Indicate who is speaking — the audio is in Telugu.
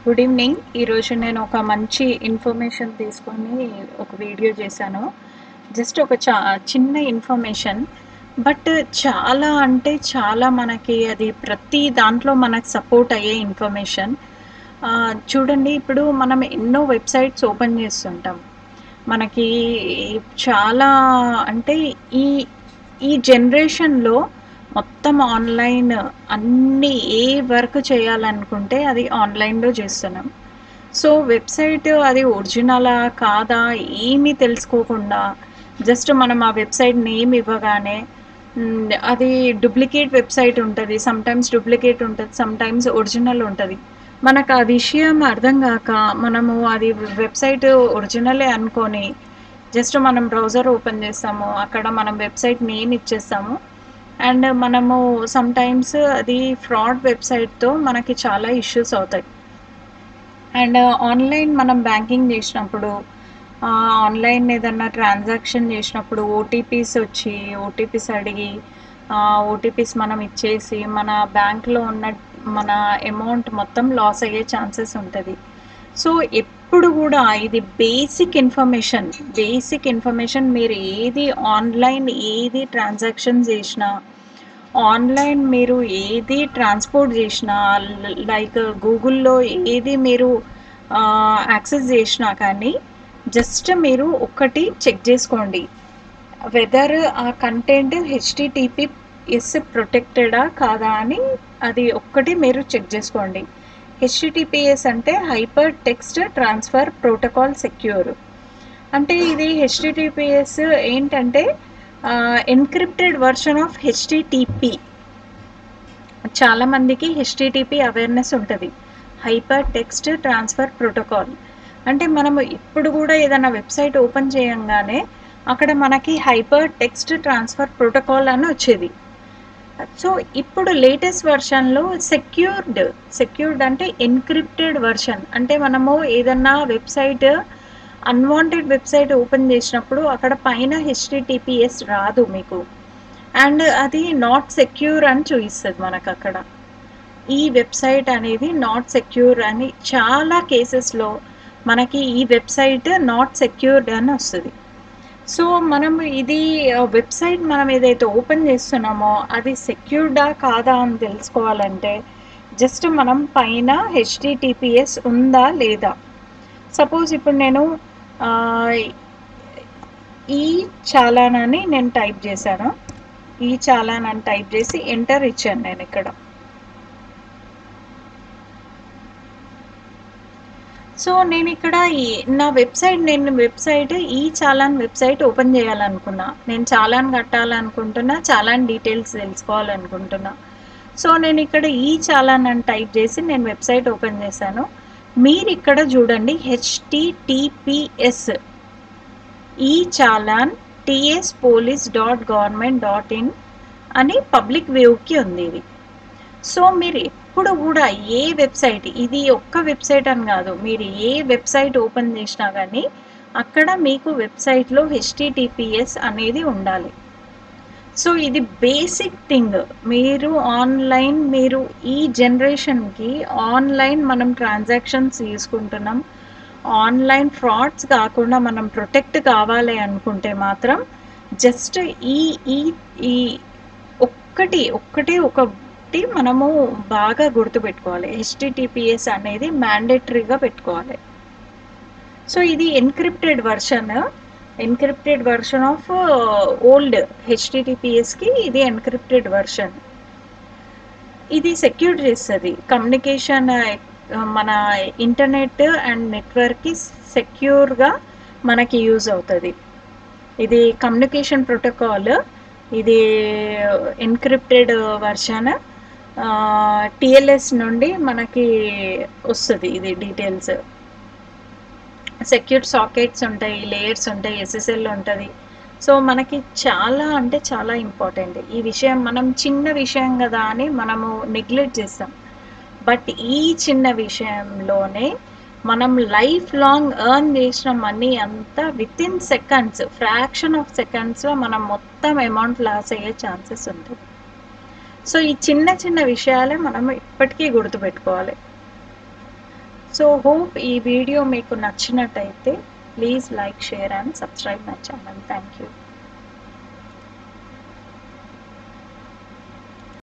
Speaker 1: గుడ్ ఈవినింగ్ ఈరోజు నేను ఒక మంచి ఇన్ఫర్మేషన్ తీసుకొని ఒక వీడియో చేశాను జస్ట్ ఒక చా చిన్న ఇన్ఫర్మేషన్ బట్ చాలా అంటే చాలా మనకి అది ప్రతి దాంట్లో మనకు సపోర్ట్ అయ్యే ఇన్ఫర్మేషన్ చూడండి ఇప్పుడు మనం ఎన్నో వెబ్సైట్స్ ఓపెన్ చేస్తుంటాం మనకి చాలా అంటే ఈ ఈ జనరేషన్లో మొత్తం ఆన్లైన్ అన్ని ఏ వర్క్ చేయాలనుకుంటే అది ఆన్లైన్లో చేస్తున్నాం సో వెబ్సైట్ అది ఒరిజినలా కాదా ఏమీ తెలుసుకోకుండా జస్ట్ మనం ఆ వెబ్సైట్ నేమ్ ఇవ్వగానే మ్, అది డూప్లికేట్ వెబ్సైట్ ఉంటుంది సమ్టైమ్స్ డూప్లికేట్ ఉంటుంది సమ్టైమ్స్ ఒరిజినల్ ఉంటుంది మనకు ఆ విషయం అర్థం కాక మనము అది వెబ్సైట్ ఒరిజినలే అనుకొని జస్ట్ మనం బ్రౌజర్ ఓపెన్ చేస్తాము అక్కడ మనం వెబ్సైట్ నేమ్ ఇచ్చేస్తాము అండ్ మనము సమ్టైమ్స్ అది ఫ్రాడ్ వెబ్సైట్తో మనకి చాలా ఇష్యూస్ అవుతాయి అండ్ ఆన్లైన్ మనం బ్యాంకింగ్ చేసినప్పుడు ఆన్లైన్ ఏదన్నా ట్రాన్సాక్షన్ చేసినప్పుడు ఓటీపీస్ వచ్చి ఓటీపీస్ అడిగి ఓటీపీస్ మనం ఇచ్చేసి మన బ్యాంక్లో ఉన్న మన అమౌంట్ మొత్తం లాస్ అయ్యే ఛాన్సెస్ ఉంటుంది సో ఎప్పుడు కూడా ఇది బేసిక్ ఇన్ఫర్మేషన్ బేసిక్ ఇన్ఫర్మేషన్ మీరు ఏది ఆన్లైన్ ఏది ట్రాన్సాక్షన్ చేసినా ఆన్లైన్ మీరు ఏది ట్రాన్స్పోర్ట్ చేసినా లైక్ గూగుల్లో ఏది మీరు యాక్సెస్ చేసినా కానీ జస్ట్ మీరు ఒక్కటి చెక్ చేసుకోండి వెదర్ ఆ కంటెంట్ హెచ్టిటిపి ఎస్ ప్రొటెక్టెడా కాదా అని అది ఒక్కటి మీరు చెక్ చేసుకోండి హెచ్టిటిపిఎస్ అంటే hyper text transfer protocol secure అంటే ఇది హెచ్టిటిపిఎస్ ఏంటంటే ఎన్క్రిప్టెడ్ వర్షన్ ఆఫ్ హెచ్టిటిపి చాలామందికి హెచ్టిటిపి అవేర్నెస్ ఉంటుంది హైపర్ టెక్స్ట్ ట్రాన్స్ఫర్ ప్రోటోకాల్ అంటే మనము ఇప్పుడు కూడా ఏదైనా వెబ్సైట్ ఓపెన్ చేయంగానే అక్కడ మనకి హైపర్ టెక్స్ట్ ట్రాన్స్ఫర్ ప్రోటోకాల్ అని వచ్చేది సో ఇప్పుడు లేటెస్ట్ వర్షన్లో సెక్యూర్డ్ సెక్యూర్డ్ అంటే ఎన్క్రిప్టెడ్ వర్షన్ అంటే మనము ఏదన్నా వెబ్సైట్ అన్వాంటెడ్ వెబ్సైట్ ఓపెన్ చేసినప్పుడు అక్కడ పైన హెచ్టిటిపిఎస్ రాదు మీకు అండ్ అది నాట్ సెక్యూర్ అని చూపిస్తుంది మనకు అక్కడ ఈ వెబ్సైట్ అనేది నాట్ సెక్యూర్ అని చాలా కేసెస్లో మనకి ఈ వెబ్సైట్ నాట్ సెక్యూర్డ్ అని వస్తుంది సో మనం ఇది వెబ్సైట్ మనం ఏదైతే ఓపెన్ చేస్తున్నామో అది సెక్యూర్డా కాదా అని తెలుసుకోవాలంటే జస్ట్ మనం పైన హెచ్డిటిపిఎస్ ఉందా లేదా సపోజ్ ఇప్పుడు నేను ఆ, ఈ చాలాన్ అని నేను టైప్ చేశాను ఈ చాలాన్ అని టైప్ చేసి ఎంటర్ ఇచ్చాను నేను ఇక్కడ సో నేను ఇక్కడ ఈ నా వెబ్సైట్ నేను వెబ్సైట్ ఈ చాలాన్ వెబ్సైట్ ఓపెన్ చేయాలనుకున్నా నేను చాలాన్ కట్టాలనుకుంటున్నా చాలాన్ డీటెయిల్స్ తెలుసుకోవాలనుకుంటున్నా సో నేను ఇక్కడ ఈ చాలాన్ అని టైప్ చేసి నేను వెబ్సైట్ ఓపెన్ చేశాను మీరు ఇక్కడ చూడండి HTTPS e challan TS police dot government dot in అని పబ్లిక్ వ్యూకి ఉంది ఇది సో మీరు ఎప్పుడు కూడా ఏ వెబ్సైట్ ఇది ఒక్క వెబ్సైట్ అని కాదు మీరు ఏ వెబ్సైట్ ఓపెన్ చేసినా కానీ అక్కడ మీకు వెబ్సైట్లో హెచ్టిటిపిఎస్ అనేది ఉండాలి సో ఇది బేసిక్ థింగ్ మీరు ఆన్లైన్ మీరు ఈ జనరేషన్కి ఆన్లైన్ మనం ట్రాన్సాక్షన్స్ తీసుకుంటున్నాం ఆన్లైన్ ఫ్రాడ్స్ కాకుండా మనం ప్రొటెక్ట్ కావాలి అనుకుంటే మాత్రం జస్ట్ ఈ ఈ ఈ ఒక్కటి ఒక్కటే ఒకటి మనము బాగా గుర్తుపెట్టుకోవాలి హెచ్టిటిపిఎస్ అనేది మ్యాండేటరీగా పెట్టుకోవాలి సో ఇది encrypted version encrypted version of old హెచ్టిటిపిఎస్కి ఇది ఎన్క్రిప్టెడ్ వర్షన్ ఇది సెక్యూర్ చేస్తుంది కమ్యూనికేషన్ మన ఇంటర్నెట్ అండ్ నెట్వర్క్కి సెక్యూర్గా మనకి యూజ్ అవుతుంది ఇది కమ్యూనికేషన్ ప్రోటోకాల్ ఇది ఎన్క్రిప్టెడ్ వర్షన్ టిఎల్ఎస్ నుండి మనకి వస్తుంది ఇది డీటెయిల్స్ సెక్యూర్ సాకెట్స్ ఉంటాయి లేయర్స్ ఉంటాయి ఎస్ఎస్ఎల్ ఉంటుంది సో మనకి చాలా అంటే చాలా ఇంపార్టెంట్ ఈ విషయం మనం చిన్న విషయం కదా అని మనము నెగ్లెక్ట్ చేస్తాం బట్ ఈ చిన్న విషయంలోనే మనం లైఫ్ లాంగ్ ఎర్న్ చేసిన మనీ అంతా within seconds fraction of సెకండ్స్లో మనం మొత్తం అమౌంట్ లాస్ అయ్యే ఛాన్సెస్ ఉంటుంది సో ఈ చిన్న చిన్న విషయాలే మనం ఇప్పటికీ గుర్తుపెట్టుకోవాలి సో హోప్ ఈ వీడియో మీకు నచ్చినట్టయితే please like share and subscribe my channel thank you